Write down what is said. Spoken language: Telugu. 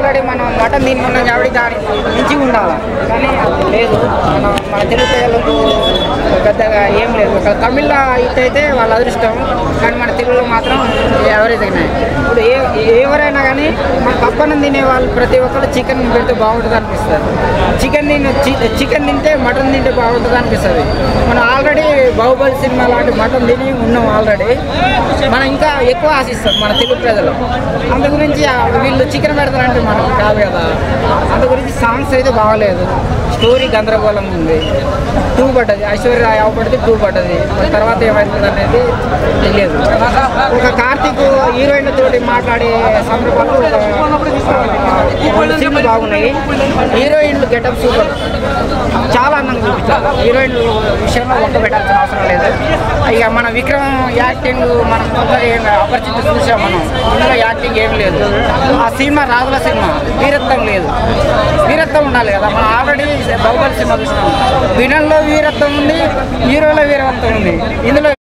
ఆల్రెడీ మనం మటన్ తింటున్నాం కాబట్టి దాని మించి ఉండాలి కానీ లేదు మన మన తెలుగు ప్రజలకు పెద్దగా ఏం లేదు ఒక తమిళ హిట్ అయితే వాళ్ళ అదృష్టం కానీ మన తెలుగులో మాత్రం ఎవరేజ్ అయినాయి ఇప్పుడు ఏ ఎవరైనా కానీ మన పప్పనం తినే వాళ్ళు ప్రతి ఒక్కరు చికెన్ పెడితే బాగుంటుంది అనిపిస్తుంది చికెన్ తిని చికెన్ తింటే మటన్ తింటే బాగుంటుంది అనిపిస్తుంది మనం ఆల్రెడీ బాహుబలి సినిమా లాంటి మటన్ తిని ఉన్నాం ఆల్రెడీ మనం ఇంకా ఎక్కువ ఆశిస్తాం మన తెలుగు ప్రజలు అందు గురించి ఆ వీళ్ళు చికెన్ పెడతారంటే మనకు కాదు కదా అందు గురించి సాంగ్స్ అయితే బాగలేదు స్టోరీ గందరగోళం ఉంది టూ పడ్డది ఐశ్వర్య రాయ్ అవపడితే టూ పడ్డది మరి తర్వాత ఏమవుతుంది అనేది తెలియదు ఒక కార్తీక్ హీరోయిన్ తోటి మాట్లాడే సందర్భాలు ఒక సీన్లు బాగున్నాయి హీరోయిన్లు గెటప్ సూపర్ చాలా అందంగా చూపించారు హీరోయిన్ విషయంలో ఒక్క పెట్టాల్సిన అవసరం లేదు ఇక మన విక్రమ్ యాక్టింగ్ మనం కొందరు అపరిచిత చూసాం మనం ఇందులో యాక్టింగ్ ఏం లేదు ఆ సినిమా రాజుల సినిమా వీరత్వం లేదు వీరత్వం ఉండాలి కదా మనం ఆల్రెడీ బాహుబలి సినిమా చూసినాం విలన్లో వీరత్వం ఉంది హీరోలో వీరత్వం ఉంది ఇందులో